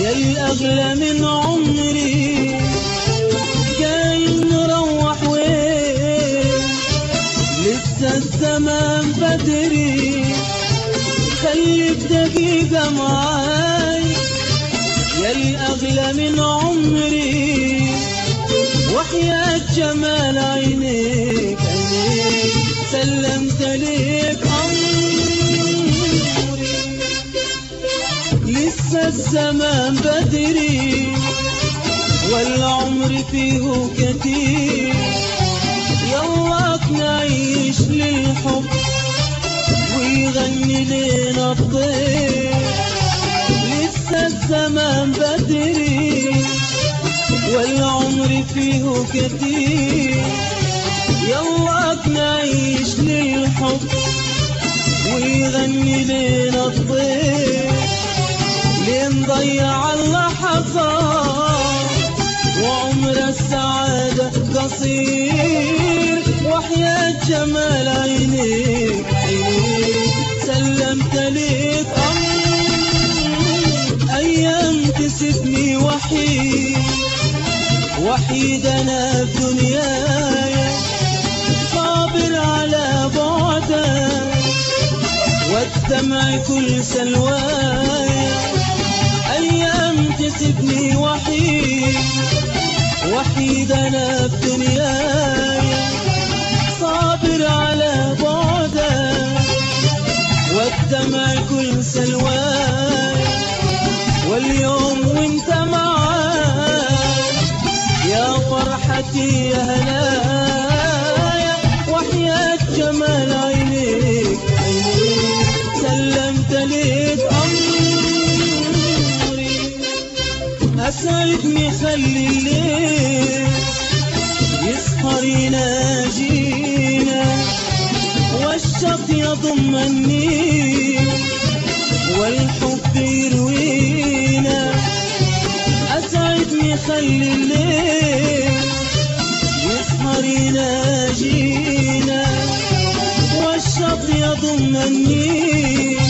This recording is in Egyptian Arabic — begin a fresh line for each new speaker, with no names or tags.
يا الأغلى من عمري جاي نروح وين لسه الزمان بدري خليك دقيقة معاي يا الأغلى من عمري وحياة جمال عينيك عينيك سلمت ليك عمري لسه الزمان بدري والعمر فيه كتير يلاك نعيش للحب ويغني لنا الطير لسه الزمان بدري والعمر فيه كتير يلاك نعيش للحب ويغني لنا الطير لين ضيع اللحظات وعمر السعادة قصير وحياة جمال عينيك عينيك سلمت ليك أمر أيام تسيبني وحيد وحيد أنا في دنياي صابر على بعدك والدمع كل سلواي أيام تسيبني وحيد وحيد أنا في دنياي صابر على بعدك والدمع كل سلواي واليوم وانت معاي يا فرحتي يا هنايا وحياة جمال عينيك عينيك سلمت ليك أمري أسعدني خلي الليل يسهر يناجينا والشط يضمني والحب يروينا أسعدني خلي الليل يسهر يناجينا والشط يضمني